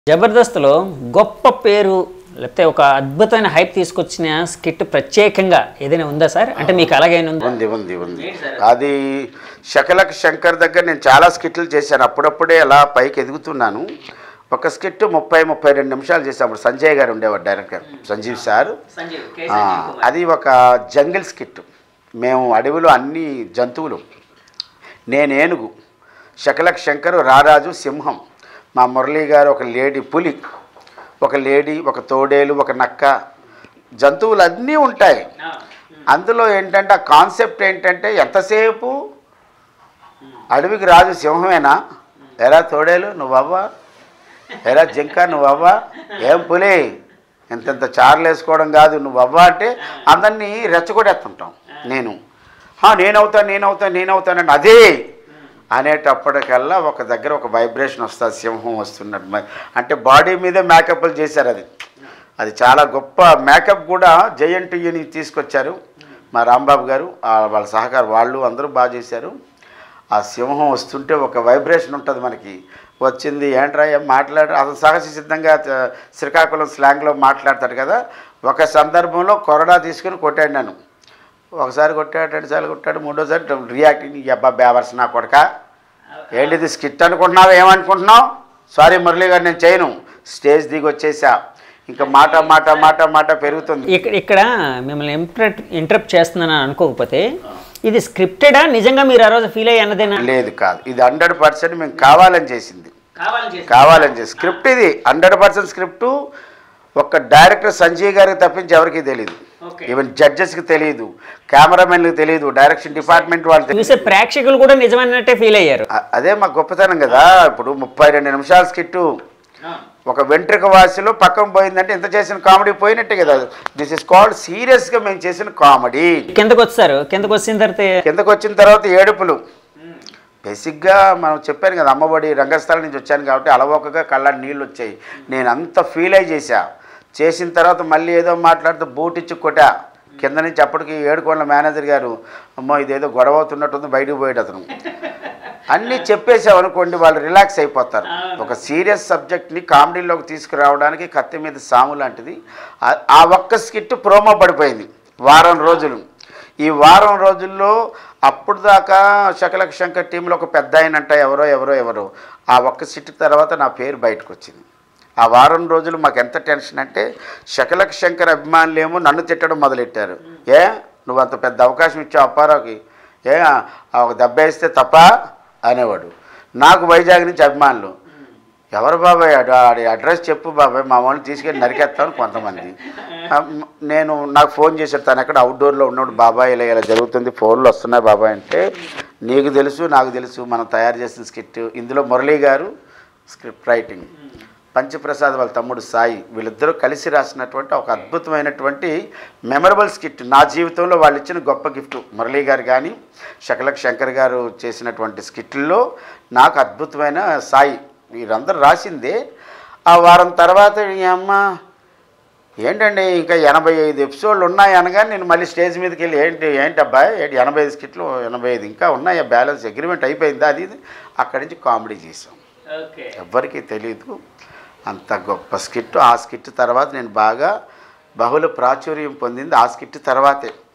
జబర్దస్త్లో గొప్ప పేరు లేకపోతే ఒక అద్భుతమైన హైప్ తీసుకొచ్చిన స్కిట్ ప్రత్యేకంగా ఏదైనా ఉందా సార్ అంటే మీకు అలాగైనా ఉందా ఉంది ఉంది ఉంది అది శకలక్ శంకర్ దగ్గర నేను చాలా స్కిట్లు చేశాను అప్పుడప్పుడే అలా పైకి ఎదుగుతున్నాను ఒక స్కిట్ ముప్పై ముప్పై రెండు నిమిషాలు చేసాం అప్పుడు సంజయ్ గారు ఉండేవాడు డైరెక్టర్ సంజీవ్ సార్ ఆ, అది ఒక జంగిల్ స్కిట్ మేము అడవిలో అన్ని జంతువులు నేను ఏనుగు శకలక్ శంకర్ రారాజు సింహం మా మురళీ గారు ఒక లేడీ పులి ఒక లేడీ ఒక తోడేలు ఒక నక్క జంతువులు అన్నీ ఉంటాయి అందులో ఏంటంటే ఆ కాన్సెప్ట్ ఏంటంటే ఎంతసేపు అడవికి రాజు సింహమేనా ఎరా తోడేలు నువ్వవ్వా ఎరా జింక నువ్వవ్వా ఏం పులి ఇంతంత చార్లు వేసుకోవడం కాదు నువ్వవ్వా అంటే అందరినీ రెచ్చగొడేస్తుంటాం నేను "హా, నేనవుతాను నేనవుతాను నేనవుతానండి అదే అనేటప్పటికల్లా ఒక దగ్గర ఒక వైబ్రేషన్ వస్తుంది సింహం వస్తున్నట్టు మ- అంటే బాడీ మీదే మేకప్లు చేశారు అది అది చాలా గొప్ప మేకప్ కూడా జయంటిని తీసుకొచ్చారు మా రాంబాబు గారు ఆ వాళ్ళ సహకారం వాళ్ళు అందరూ బాగా చేశారు ఆ సింహం వస్తుంటే ఒక వైబ్రేషన్ ఉంటుంది మనకి వచ్చింది ఏంట్రా ఏం మాట్లాడు అతను సహజ సిద్ధంగా త- శ్రీకాకుళం స్లాంగ్లో మాట్లాడతాడు కదా ఒక సందర్భంలో కొరడా తీసుకుని కొట్టాడు నన్ను ఒకసారి కొట్టాడు రెండుసార్లు కొట్టాడు మూడోసారి రియాక్టింగ్ ఈ అబ్బా బేవర్స్ నా కొడక ఏంటిది స్కిట్ అనుకుంటున్నావు ఏమనుకుంటున్నావు సారీ మురళి గారు నేను చేయను స్టేజ్ దిగి వచ్చేసా ఇంకా మాట మాట మాట మాట పెరుగుతుంది ఇక్కడ ఇక్కడ మిమ్మల్ని ఇంటరప్ట్ ఇంటరప్ట్ చేస్తున్నాను అనుకోకపోతే ఇది స్క్రిప్టెడా నిజంగా మీరు ఆ రోజు ఫీల్ అయ్యి అన్నదేనా లేదు కాదు ఇది హండ్రెడ్ పర్సెంట్ మేము కావాలని చేసింది కావాలని చేసి స్క్రిప్ట్ ఇది హండ్రెడ్ పర్సెంట్ స్క్రిప్ట్ ఒక డైరెక్టర్ సంజయ్ గారికి తప్పించి ఎవరికి తెలియదు Okay. ఈవెన్ జడ్జెస్కి తెలియదు కెమెరామెన్లకు తెలియదు డైరెక్షన్ డిపార్ట్మెంట్ వాళ్ళు తెలియదు చూసే ప్రేక్షకులు కూడా నిజమైనట్టే ఫీల్ అయ్యారు అ- అదే మా గొప్పతనం కదా ఇప్పుడు ముప్పై రెండు నిమిషాల స్కిట్టు ఒక వెంట్రుక వాసిలో పక్కన పోయిందంటే ఇంత చేసిన కామెడీ పోయినట్టే కదా దిస్ ఇస్ కాల్డ్ సీరియస్గా మేము చేసిన కామెడీ కిందకు వచ్చారు కిందకు వచ్చిన తర్వాత కిందకు వచ్చిన తర్వాత ఏడుపులు బేసిక్గా మనం చెప్పాను కదా అమ్మఒడి రంగస్థలం నుంచి వచ్చాను కాబట్టి అలవోకగా కళ్ళ నీళ్ళు వచ్చాయి నేను అంత ఫీల్ అయి చేశా చేసిన తర్వాత మళ్ళీ ఏదో మాట్లాడుతూ బూట్ ఇచ్చి కొట్టా కింద నుంచి అప్పటికి ఏడుకోండ్ల మేనేజర్ గారు అమ్మో ఇదేదో గొడవ అవుతున్నట్టుంది బయటకు పోయాడు అతను అన్నీ చెప్పేసావు అనుకోండి వాళ్ళు రిలాక్స్ అయిపోతారు ఒక సీరియస్ సబ్జెక్ట్ని కామెడీలోకి తీసుకురావడానికి కత్తి మీద సాము లాంటిది ఆ- ఆ ఒక్క స్కిట్ ప్రోమో పడిపోయింది వారం రోజులు ఈ వారం రోజుల్లో అప్పుడు దాకా శకలక శంకర్ టీంలో ఒక పెద్ద ఆయనంట ఎవరో ఎవరో ఎవరో ఆ ఒక్క సిట్ తర్వాత నా పేరు బయటకు వచ్చింది ఆ వారం రోజులు మాకు ఎంత టెన్షన్ అంటే శకలక శంకర్ అభిమానులేమో నన్ను తిట్టడం మొదలెట్టారు ఏ నువ్వు అంత పెద్ద అవకాశం ఇచ్చావు అప్పారావుకి ఏ ఆ ఒక దెబ్బ వేస్తే తప్ప అనేవాడు నాకు వైజాగ్ నుంచి అభిమానులు ఎవరు బాబాయ్ అడు ఆడి అడ్రస్ చెప్పు బాబాయ్ మా వాళ్ళని తీసుకెళ్ళి నరికేస్తాను కొంతమంది ఆ, మ్, నేను నాకు ఫోన్ చేశాడు తను ఎక్కడ అవుట్డోర్లో ఉన్నప్పుడు బాబాయ్ ఇలా ఇలా జరుగుతుంది ఫోన్లు వస్తున్నాయి బాబాయ్ అంటే నీకు తెలుసు నాకు తెలుసు మనం తయారు చేసిన స్కిట్ ఇందులో మురళీ గారు స్క్రిప్ట్ రైటింగ్ పంచప్రసాద్ వాళ్ళ తమ్ముడు సాయి వీళ్ళిద్దరూ కలిసి రాసినటువంటి ఒక అద్భుతమైనటువంటి మెమరబుల్ స్కిట్ నా జీవితంలో వాళ్ళు ఇచ్చిన గొప్ప గిఫ్ట్ మురళీ గారు కానీ శకలక్ శంకర్ గారు చేసినటువంటి స్కిట్లో నాకు అద్భుతమైన సాయి వీరందరూ రాసిందే ఆ వారం తర్వాత ఈ అమ్మ ఏంటండి ఇంకా ఎనభై ఐదు ఎపిసోడ్లు ఉన్నాయి అనగా నేను మళ్ళీ స్టేజ్ మీదకి వెళ్ళి ఏంటి ఏంటి అబ్బాయి ఏంటి ఎనభై ఐదు స్కిట్లు ఎనభై ఐదు ఇంకా ఉన్నాయా బ్యాలెన్స్ అగ్రిమెంట్ అయిపోయిందా అది ఇది అక్కడి నుంచి కామెడీ చేసాం ఎవ్వరికీ తెలియదు అంత గొప్ప స్కిట్ ఆ స్కిట్ తర్వాత నేను బాగా బహుళ ప్రాచుర్యం పొందింది ఆ స్కిట్ తర్వాతే